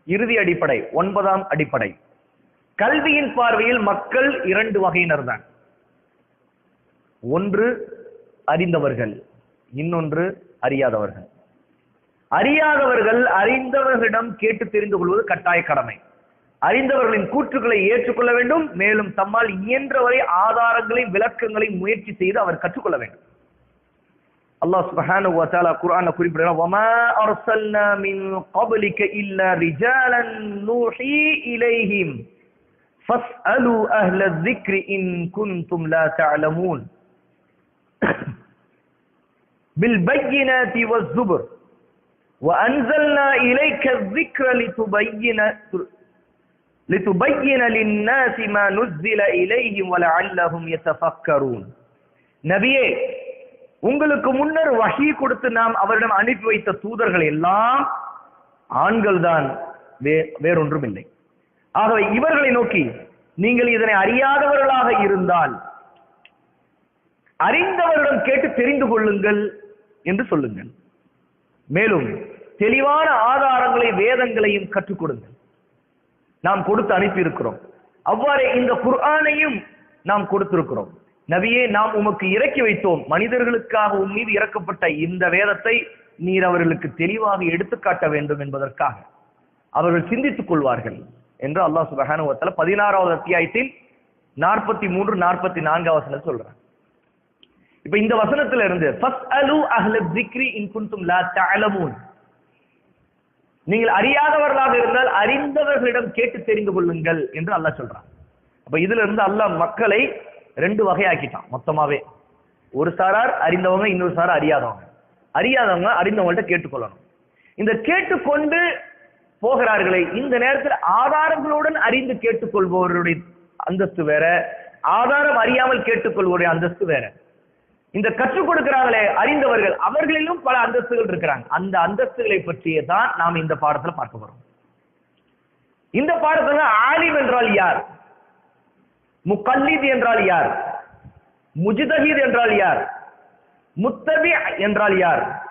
இறுதி அடிப்படை ஒன்பதாம் அடிப்படை கல்வியின் பார்வையில் மக்கள் இரண்டு வகையினர் தான் ஒன்று அறிந்தவர்கள் இன்னொன்று அறியாதவர்கள் அறியாதவர்கள் அறிந்தவர்களிடம் கேட்டு தெரிந்து கொள்வது கட்டாய கடமை அறிந்தவர்களின் கூற்றுக்களை ஏற்றுக்கொள்ள வேண்டும் மேலும் தம்மால் இயன்றவரை ஆதாரங்களை விளக்கங்களை முயற்சி செய்து அவர் கற்றுக்கொள்ள வேண்டும் அல்லாஹ் சுப்ஹானஹு வ தஆலா குர்ஆன்ல குறிப்பிடுறான் வமா அர்சல்னா மின் قبلك இல்லா ரிஜாலன் நூஹி இலைஹிம் ஃபஸ்அலு அஹ்ல الذِّكْرِ இன் குன்தும் லா தஅலமூன் بالبينات والزبر وأنزلنا إليك الذكر لتبين لتبين للناس ما نزل إليهم ولعلهم يتفكرون நபியே உங்களுக்கு முன்னர் வஹி கொடுத்து நாம் அவரிடம் அனுப்பி வைத்த தூதர்கள் எல்லாம் ஆண்கள் தான் வேறொன்றும் இல்லை ஆகவே இவர்களை நோக்கி நீங்கள் இதனை அறியாதவர்களாக இருந்தால் அறிந்தவரிடம் கேட்டு தெரிந்து கொள்ளுங்கள் என்று சொல்லுங்கள் மேலும் தெளிவான ஆதாரங்களை வேதங்களையும் கற்றுக் கொடுங்கள் நாம் கொடுத்து அனுப்பி இருக்கிறோம் அவ்வாறே இந்த குர்ஆனையும் நாம் கொடுத்திருக்கிறோம் நபியே நாம் உமக்கு இறக்கி வைத்தோம் மனிதர்களுக்காக உன் மீது இறக்கப்பட்ட இந்த வேதத்தை நீர் அவர்களுக்கு தெளிவாக எடுத்துக்காட்ட வேண்டும் என்பதற்காக அவர்கள் சிந்தித்துக் கொள்வார்கள் என்று அல்லாஹ் சுபஹானுவத்தால பதினாறாவது அத்தியாயத்தில் நாற்பத்தி மூன்று நாற்பத்தி நான்காவது வசனம் சொல்றான் இப்ப இந்த வசனத்துல இருந்து ஃபஸ்அலு அஹ்ல திக்ரி இன் குன்தும் லா தஅலமூன் நீங்கள் அறியாதவர்களாக இருந்தால் அறிந்தவர்களிடம் கேட்டு தெரிந்து கொள்ளுங்கள் என்று அல்லாஹ் சொல்றான் அப்ப இதுல இருந்து அல்லாஹ் மக்களை ரெண்டு வகையாக்கிட்டான் மொத்தமாவே ஒரு சாரார் அறிந்தவங்க இன்னொரு சாரார் அறியாதவங்க அறியாதவங்க அறிந்தவங்கள்ட்ட கேட்டுக்கொள்ளணும் இந்த கேட்டுக்கொண்டு போகிறார்களே இந்த நேரத்தில் ஆதாரங்களுடன் அறிந்து கேட்டுக்கொள்பவருடைய அந்தஸ்து வேற ஆதாரம் அறியாமல் கேட்டுக்கொள்வோருடைய அந்தஸ்து வேற இந்த கற்றுக் கொடுக்கிறாங்களே அறிந்தவர்கள் அவர்களிலும் பல அந்தஸ்துகள் இருக்கிறாங்க அந்த அந்தஸ்துகளை பற்றியே தான் நாம் இந்த பாடத்துல பார்க்க போறோம் இந்த பாடத்துல ஆலிம் என்றால் யார் முக்கல்லித் என்றால் யார் முஜிதஹீத் என்றால் யார் முத்தபி என்றால் யார்